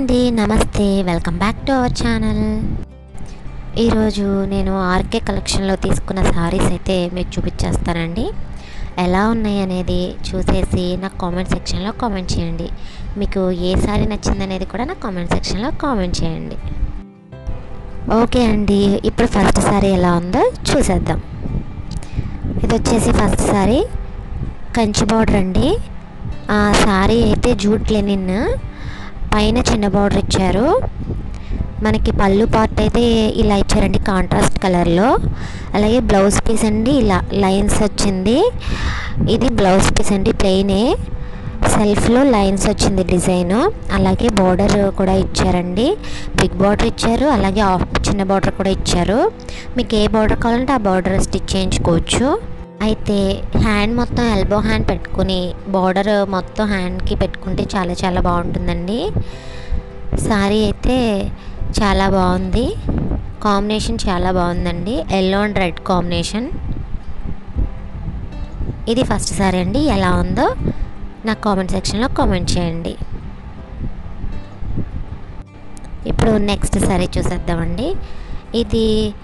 అండి నమస్తే welcome back to our channel ఈరోజు నేను ఆర్కే కలెక్షన్లో తీసుకున్న సారీస్ అయితే మీకు చూపించేస్తానండి ఎలా ఉన్నాయి అనేది చూసేసి నాకు కామెంట్ సెక్షన్లో కామెంట్ చేయండి మీకు ఏ సారీ నచ్చిందనేది కూడా నాకు కామెంట్ సెక్షన్లో కామెంట్ చేయండి ఓకే అండి ఇప్పుడు ఫస్ట్ సారీ ఎలా ఉందో చూసేద్దాం ఇది వచ్చేసి ఫస్ట్ సారీ కంచి బార్డర్ అండి ఆ సారీ అయితే జూట్ లెనిన్ పైన చిన్న బార్డర్ ఇచ్చారు మనకి పళ్ళు పార్ట్ అయితే ఇలా ఇచ్చారండి కాంట్రాస్ట్ కలర్లో అలాగే బ్లౌజ్ పీస్ అండి ఇలా లైన్స్ వచ్చింది ఇది బ్లౌజ్ పీస్ అండి ప్లెయినే సెల్ఫ్లో లైన్స్ వచ్చింది డిజైన్ అలాగే బార్డర్ కూడా ఇచ్చారండి బిగ్ బార్డర్ ఇచ్చారు అలాగే ఆఫ్ చిన్న బార్డర్ కూడా ఇచ్చారు మీకు ఏ బార్డర్ కావాలంటే ఆ బార్డర్ స్టిచ్ చేయించుకోవచ్చు అయితే హ్యాండ్ మొత్తం ఎల్బో హ్యాండ్ పెట్టుకుని బార్డర్ మొత్తం హ్యాండ్కి పెట్టుకుంటే చాలా చాలా బాగుంటుందండి సారీ అయితే చాలా బాగుంది కాంబినేషన్ చాలా బాగుందండి ఎల్లో అండ్ రెడ్ కాంబినేషన్ ఇది ఫస్ట్ సారీ అండి ఎలా ఉందో నాకు కామెంట్ సెక్షన్లో కామెంట్ చేయండి ఇప్పుడు నెక్స్ట్ సారీ చూసేద్దామండి ఇది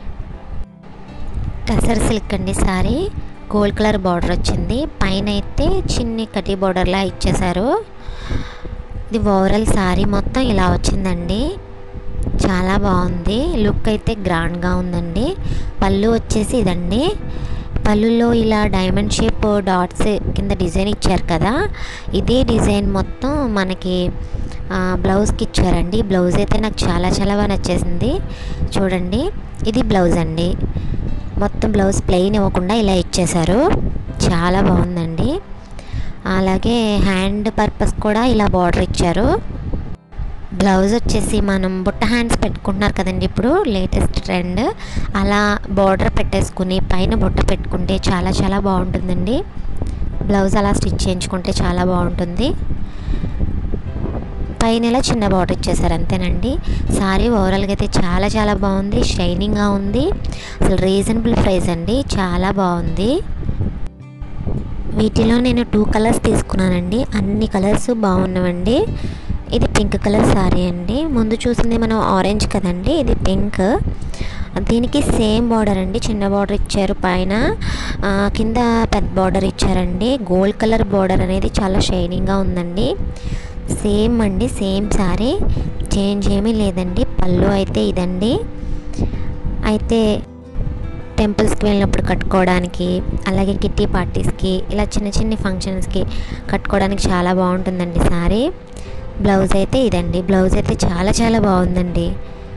టసర్ సిల్క్ అండి సారీ గోల్డ్ కలర్ బార్డర్ వచ్చింది పైన అయితే చిన్ని కటి బార్డర్లా ఇచ్చేశారు ఇది ఓవరాల్ సారీ మొత్తం ఇలా వచ్చిందండి చాలా బాగుంది లుక్ అయితే గ్రాండ్గా ఉందండి పళ్ళు వచ్చేసి ఇదండి పళ్ళులో ఇలా డైమండ్ షేప్ డాట్స్ కింద డిజైన్ ఇచ్చారు కదా ఇదే డిజైన్ మొత్తం మనకి బ్లౌజ్కి ఇచ్చారండి బ్లౌజ్ అయితే నాకు చాలా చాలా బాగా నచ్చేసింది చూడండి ఇది బ్లౌజ్ అండి మొత్తం బ్లౌజ్ ప్లెయిన్ ఇవ్వకుండా ఇలా ఇచ్చేశారు చాలా బాగుందండి అలాగే హ్యాండ్ పర్పస్ కూడా ఇలా బార్డర్ ఇచ్చారు బ్లౌజ్ వచ్చేసి మనం బుట్ట హ్యాండ్స్ పెట్టుకుంటున్నారు కదండి ఇప్పుడు లేటెస్ట్ ట్రెండ్ అలా బార్డర్ పెట్టేసుకుని పైన బుట్ట పెట్టుకుంటే చాలా చాలా బాగుంటుందండి బ్లౌజ్ అలా స్టిచ్ చేయించుకుంటే చాలా బాగుంటుంది పైన ఇలా చిన్న బార్డర్ ఇచ్చేసారు అంతేనండి సారీ ఓవరాల్గా అయితే చాలా చాలా బాగుంది షైనింగ్గా ఉంది అసలు రీజనబుల్ ప్రైస్ అండి చాలా బాగుంది వీటిలో నేను టూ కలర్స్ తీసుకున్నానండి అన్ని కలర్స్ బాగున్నావండి ఇది పింక్ కలర్ సారీ అండి ముందు చూసింది మనం ఆరెంజ్ కదండి ఇది పింక్ దీనికి సేమ్ బార్డర్ అండి చిన్న బార్డర్ ఇచ్చారు పైన కింద పెద్ద బార్డర్ ఇచ్చారండి గోల్డ్ కలర్ బార్డర్ అనేది చాలా షైనింగ్గా ఉందండి సేమ్ అండి సేమ్ సారీ చేంజ్ ఏమీ లేదండి పళ్ళు అయితే ఇదండి అయితే టెంపుల్స్కి వెళ్ళినప్పుడు కట్టుకోవడానికి అలాగే కిట్టి పార్టీస్కి ఇలా చిన్న చిన్న ఫంక్షన్స్కి కట్టుకోవడానికి చాలా బాగుంటుందండి సారీ బ్లౌజ్ అయితే ఇదండి బ్లౌజ్ అయితే చాలా చాలా బాగుందండి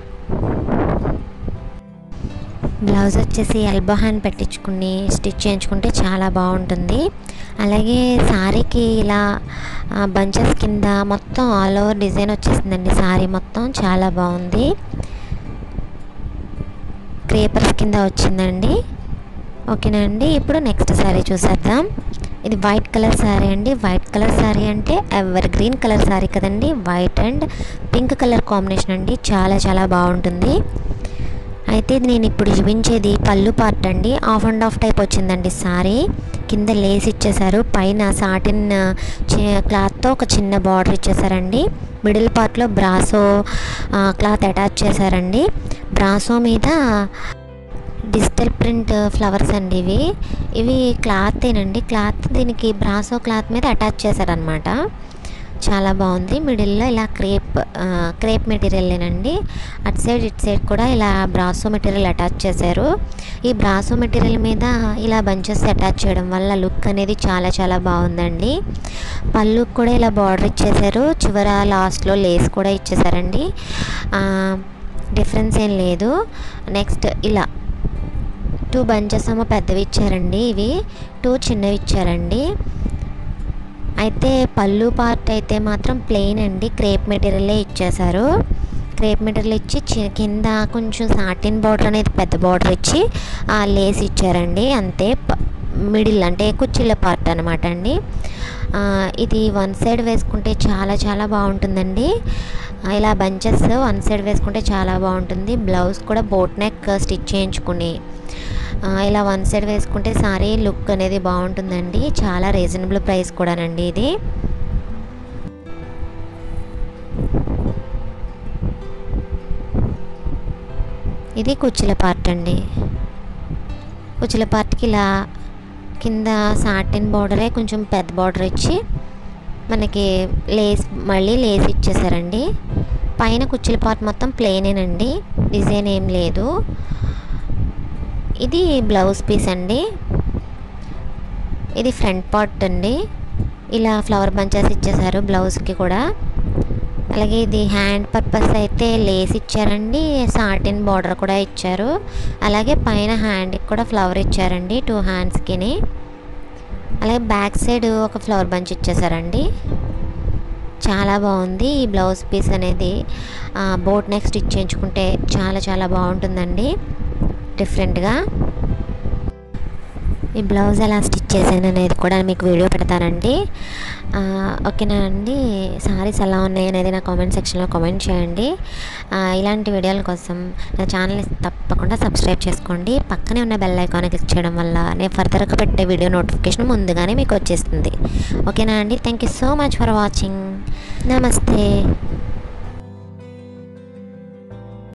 బ్లౌజ్ వచ్చేసి ఎల్బో హ్యాండ్ పెట్టించుకుని స్టిచ్ చేయించుకుంటే చాలా బాగుంటుంది అలాగే సారీకి ఇలా బంచెస్ కింద మొత్తం ఆల్ ఓవర్ డిజైన్ వచ్చేసిందండి సారీ మొత్తం చాలా బాగుంది క్రేపర్స్ కింద వచ్చిందండి ఓకేనా అండి ఇప్పుడు నెక్స్ట్ శారీ చూసేద్దాం ఇది వైట్ కలర్ శారీ అండి వైట్ కలర్ శారీ అంటే ఎవర్ గ్రీన్ కలర్ శారీ కదండి white and pink colour combination అండి చాలా చాలా బాగుంటుంది అయితే ఇది నేను ఇప్పుడు చూపించేది పళ్ళు పార్ట్ అండి ఆఫ్ అండ్ ఆఫ్ టైప్ వచ్చిందండి సారీ కింద లేస్ ఇచ్చేసారు పైన సాటిన్ క్లాత్తో ఒక చిన్న బార్డర్ ఇచ్చేసారండి మిడిల్ పార్ట్లో బ్రాసో క్లాత్ అటాచ్ చేశారండి బ్రాసో మీద డిజిటల్ ప్రింట్ ఫ్లవర్స్ అండి ఇవి ఇవి క్లాతేనండి క్లాత్ దీనికి బ్రాసో క్లాత్ మీద అటాచ్ చేశారనమాట చాలా బాగుంది మిడిల్లో ఇలా క్రేప్ క్రేప్ మెటీరియల్లేనండి అటు సైడ్ ఇటు సైడ్ కూడా ఇలా బ్రాసో మెటీరియల్ అటాచ్ చేశారు ఈ బ్రాసో మెటీరియల్ మీద ఇలా బంచెస్ అటాచ్ చేయడం వల్ల లుక్ అనేది చాలా చాలా బాగుందండి పళ్ళు కూడా ఇలా బార్డర్ ఇచ్చేసారు చివర లాస్ట్లో లేస్ కూడా ఇచ్చేసారండి డిఫరెన్స్ ఏం లేదు నెక్స్ట్ ఇలా టూ బంచెస్ ఏమో పెద్దవి ఇచ్చారండి ఇవి టూ చిన్నవి ఇచ్చారండి అయితే పళ్ళు పార్ట్ అయితే మాత్రం ప్లెయిన్ అండి క్రేప్ మెటీరియలే ఇచ్చేసారు క్రేప్ మెటీరియల్ ఇచ్చి కింద కొంచెం సాటిన్ బార్డర్ అనేది పెద్ద బార్డర్ ఇచ్చి ఆ లేస్ ఇచ్చారండి అంతే మిడిల్ అంటే కుచ్చిళ్ళ పార్ట్ అనమాట అండి ఇది వన్ సైడ్ వేసుకుంటే చాలా చాలా బాగుంటుందండి ఇలా బంచెస్ వన్ సైడ్ వేసుకుంటే చాలా బాగుంటుంది బ్లౌజ్ కూడా బోట్ నెక్ స్టిచ్ చేయించుకుని ఇలా వన్ సైడ్ వేసుకుంటే సారీ లుక్ అనేది బాగుంటుందండి చాలా రీజనబుల్ ప్రైస్ కూడానండి ఇది ఇది కుచ్చుల పార్ట్ అండి కుచ్చుల పార్ట్కి ఇలా కింద సాటిన్ బార్డరే కొంచెం పెద్ద బార్డర్ ఇచ్చి మనకి లేస్ మళ్ళీ లేస్ ఇచ్చేసారండి పైన కుచ్చుల పార్ట్ మొత్తం ప్లెయినేనండి డిజైన్ ఏం లేదు ఇది బ్లౌజ్ పీస్ అండి ఇది ఫ్రంట్ పార్ట్ అండి ఇలా ఫ్లవర్ బంచెస్ ఇచ్చేసారు బ్లౌజ్కి కూడా అలాగే ఇది హ్యాండ్ పర్పస్ అయితే లేస్ ఇచ్చారండి సాటిన్ బార్డర్ కూడా ఇచ్చారు అలాగే పైన హ్యాండ్కి కూడా ఫ్లవర్ ఇచ్చారండి టూ హ్యాండ్స్కిని అలాగే బ్యాక్ సైడ్ ఒక ఫ్లవర్ బంచ్ ఇచ్చేసారండి చాలా బాగుంది ఈ బ్లౌజ్ పీస్ అనేది బోట్ నెక్స్ట్ ఇచ్చేయించుకుంటే చాలా చాలా బాగుంటుందండి డిఫరెంట్గా ఈ బ్లౌజ్ ఎలా స్టిచ్ చేశాను అనేది కూడా మీకు వీడియో పెడతానండి ఆ, ఓకేనా అండి సారీస్ ఎలా ఉన్నాయి అనేది నా కామెంట్ సెక్షన్లో కామెంట్ చేయండి ఆ, ఇలాంటి వీడియోల కోసం నా ఛానల్ తప్పకుండా సబ్స్క్రైబ్ చేసుకోండి పక్కనే ఉన్న బెల్ ఐకాన్ క్లిక్ చేయడం వల్ల నేను ఫర్దర్గా పెట్టే వీడియో నోటిఫికేషన్ ముందుగానే మీకు వచ్చేస్తుంది ఓకేనా అండి thank you so much for watching నమస్తే